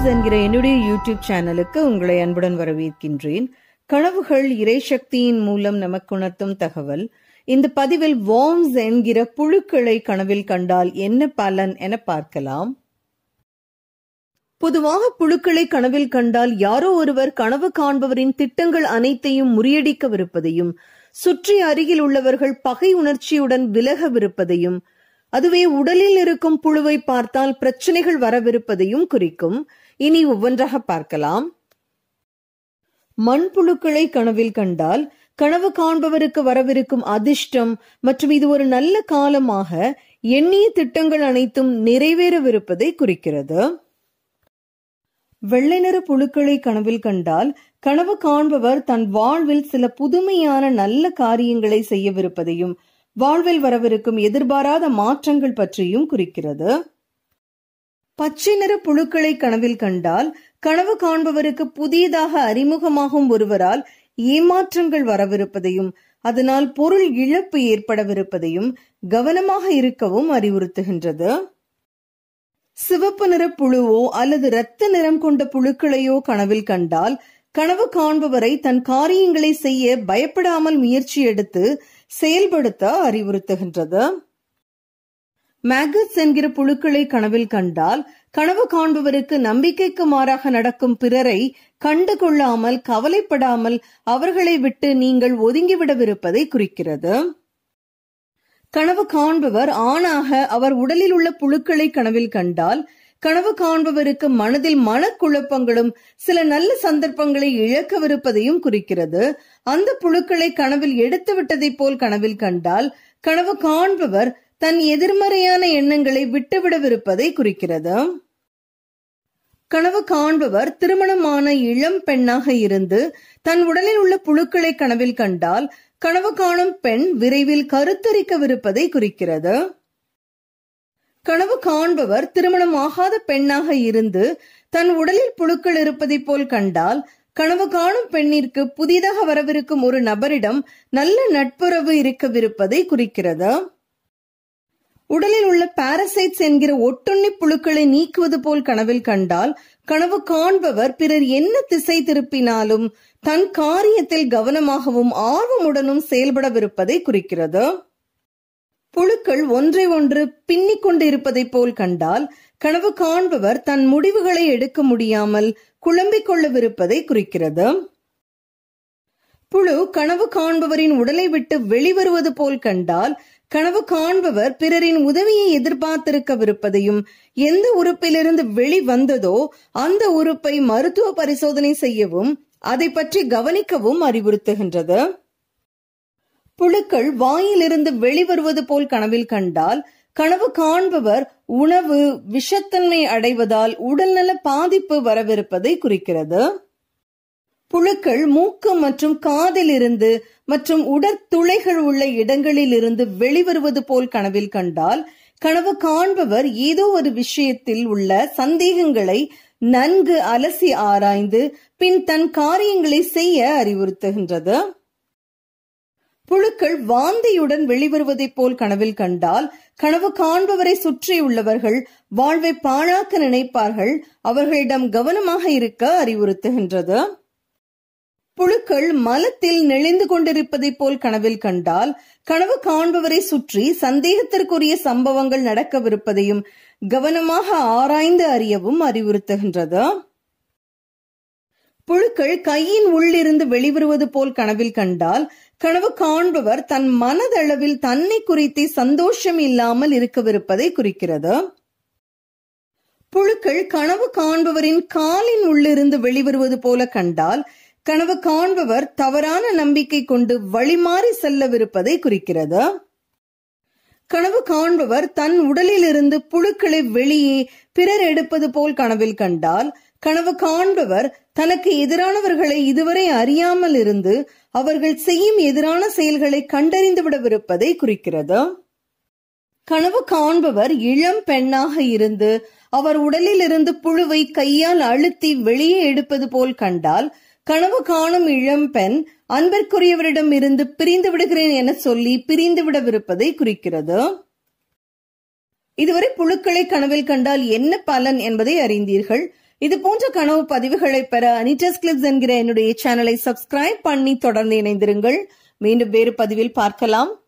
என்கிற என்னுடைய யூடியூப் சேனலுக்கு உங்களை அன்புடன் வரவேற்கின்றேன் கனவுகள் இறைசக்தியின் மூலம் நமக்கு உணர்த்தும் தகவல் இந்த பதிவில் வார்ம்ஸ் என்கிற புழுக்களை கனவில் கண்டால் என்ன பலன் என பார்க்கலாம் பொதுவாக புழுக்களை கனவில் கண்டால் யாரோ ஒருவர் கனவு காண்பவரின் திட்டங்கள் அனைத்தையும் முறியடிக்கவிருப்பதையும் சுற்றி அருகில் உள்ளவர்கள் பகை உணர்ச்சியுடன் விலகவிருப்பதையும் அதுவே உடலில் இருக்கும் புழுவை பார்த்தால் பிரச்சனைகள் வரவிருப்பதையும் குறிக்கும் இனி ஒவ்வொன்றாக பார்க்கலாம் மண்புழுக்களை கனவில் கண்டால் கனவு காண்பவருக்கு வரவிருக்கும் அதிர்ஷ்டம் மற்றும் இது ஒரு நல்ல காலமாக எண்ணிய திட்டங்கள் அனைத்தும் நிறைவேறவிருப்பதை குறிக்கிறது வெள்ளை நிற புழுக்களை கனவில் கண்டால் கனவு காண்பவர் தன் வாழ்வில் சில புதுமையான நல்ல காரியங்களை செய்யவிருப்பதையும் வாழ்வில் வரவிருக்கும் எதிர்பாராத மாற்றங்கள் பற்றியும் குறிக்கிறது பச்சை நிற புழுக்களை கனவில் கண்டால் கனவு காண்பவருக்கு புதியதாக அறிமுகமாகும் ஒருவரால் ஏமாற்றங்கள் வரவிருப்பதையும் அதனால் பொருள் இழப்பு ஏற்படவிருப்பதையும் கவனமாக இருக்கவும் அறிவுறுத்துகின்றது சிவப்பு நிற புழுவோ அல்லது இரத்த நிறம் கொண்ட புழுக்களையோ கனவில் கண்டால் கனவு காண்பவரை தன் காரியங்களை செய்ய பயப்படாமல் முயற்சி எடுத்து செயல்படுத்த அறிவுறுத்துகின்றது மேகட்ஸ் என்கிற புழுக்களை கனவில் கண்டால் கனவு காண்பவருக்கு நம்பிக்கைக்கு மாறாக நடக்கும் பிறரை கண்டு கொள்ளாமல் கவலைப்படாமல் அவர்களை விட்டு நீங்கள் ஒதுங்கிவிடவிருப்பதை குறிக்கிறது கனவு காண்பவர் ஆணாக அவர் உடலில் உள்ள புழுக்களை கனவில் கண்டால் கனவு காண்பவருக்கு மனதில் மனக்குழப்பங்களும் சில நல்ல சந்தர்ப்பங்களை இழக்கவிருப்பதையும் குறிக்கிறது அந்த புழுக்களை கனவில் எடுத்து விட்டதை போல் கனவில் கண்டால் கனவு காண்பவர் தன் எதிர்மறையான எண்ணங்களை விட்டுவிடவிருப்பதை குறிக்கிறது கனவு காண்பவர் திருமணமான இளம் பெண்ணாக இருந்து தன் உடலில் உள்ள புழுக்களை கனவில் கண்டால் கனவு காணும் பெண் விரைவில் கருத்தரிக்கவிருப்பதை குறிக்கிறது கனவு காண்பவர் திருமணம் ஆகாத பெண்ணாக இருந்து தன் உடலில் புழுக்கள் இருப்பதை போல் கண்டால் கனவு காணும் பெண்ணிற்கு புதிதாக வரவிருக்கும் ஒரு நபரிடம் நல்ல நட்புறவு இருக்கவிருப்பதை குறிக்கிறது உடலில் உள்ள பாரசைட்ஸ் என்கிற ஒட்டுண்ணி புழுக்களை நீக்குவது போல் கனவில் கண்டால் கனவு காண்பவர் பிறர் என்ன திசை திருப்பினாலும் தன் காரியத்தில் கவனமாகவும் ஆர்வமுடனும் செயல்படவிருப்பதை குறிக்கிறது புழுக்கள் ஒன்றை ஒன்று பின்னிக் கொண்டு இருப்பதை போல் கண்டால் கனவு காண்பவர் தன் முடிவுகளை எடுக்க முடியாமல் குழம்பிக் கொள்ளவிருப்பதை குறிக்கிறது புழு கனவு காண்பவரின் உடலை விட்டு வெளிவருவது போல் கண்டால் கனவு காண்பவர் பிறரின் உதவியை எதிர்பார்த்திருக்கவிருப்பதையும் எந்த உறுப்பிலிருந்து வெளிவந்ததோ அந்த உறுப்பை மருத்துவ பரிசோதனை செய்யவும் அதை பற்றி கவனிக்கவும் அறிவுறுத்துகின்றது புழுக்கள் வாயிலிருந்து வெளிவருவது போல் கனவில் கண்டால் கனவு காண்பவர் உணவு விஷத்தன்மை அடைவதால் உடல்நல பாதிப்பு வரவிருப்பதை குறிக்கிறது புழுக்கள் மூக்கு மற்றும் காதில் இருந்து மற்றும் உடற்துளைகள் உள்ள இடங்களில் இருந்து வெளிவருவது போல் கனவில் கண்டால் கனவு காண்பவர் ஏதோ ஒரு விஷயத்தில் உள்ள சந்தேகங்களை நன்கு அலசி ஆராய்ந்து பின் தன் காரியங்களை செய்ய அறிவுறுத்துகின்றது புழுக்கள் வாந்தியுடன் வெளிவருவதைப் போல் கனவில் கண்டால் கனவு காண்பவரை சுற்றியுள்ளவர்கள் வாழ்வை பாழாக்க நினைப்பார்கள் அவர்களிடம் கவனமாக இருக்க அறிவுறுத்துகின்றது புழுக்கள் மலத்தில் நெளிந்து கொண்டிருப்பதைப் போல் கனவில் கண்டால் கனவு காண்பவரை சுற்றி சந்தேகத்திற்குரிய சம்பவங்கள் நடக்கவிருப்பதையும் கவனமாக ஆராய்ந்து அறியவும் அறிவுறுத்துகின்றது புழுக்கள் கையின் உள்ளிருந்து வெளிவருவது போல் கனவில் கண்டால் கனவு காண்பவர் தன் மனதளவில் தன்னை குறித்து சந்தோஷம் இல்லாமல் இருக்கவிருப்பதை குறிக்கிறது புழுக்கள் கனவு காண்பவரின் காலின் உள்ளிருந்து வெளிவருவது போல கண்டால் கனவு காண்பவர் தவறான நம்பிக்கை கொண்டு வழிமாறி செல்லவிருப்பதை குறிக்கிறது கனவு காண்பவர் தன் உடலிலிருந்து புழுக்களை வெளியே பிறர் எடுப்பது போல் கனவில் கண்டால் கனவு காண்பவர் தனக்கு எதிரானவர்களை இதுவரை அறியாமல் இருந்து அவர்கள் செய்யும் எதிரான செயல்களை கண்டறிந்து விடவிருப்பதை குறிக்கிறது கனவு காண்பவர் இளம் பெண்ணாக இருந்து அவர் உடலில் இருந்து புழுவை கையால் அழுத்தி வெளியே எடுப்பது போல் கண்டால் கனவு காணும் இளம் பெண் அன்பிற்குரியவரிடம் இருந்து பிரிந்து விடுகிறேன் என சொல்லி பிரிந்து விடவிருப்பதை குறிக்கிறது இதுவரை புழுக்களை கனவில் கண்டால் என்ன பலன் என்பதை அறிந்தீர்கள் இது போன்ற கனவு பதிவுகளை பெற அனிடஸ் கிளிப்ஸ் என்கிற என்னுடைய சேனலை சப்ஸ்கிரைப் பண்ணி தொடர்ந்து இணைந்திருங்கள் மீண்டும் வேறு பதிவில் பார்க்கலாம்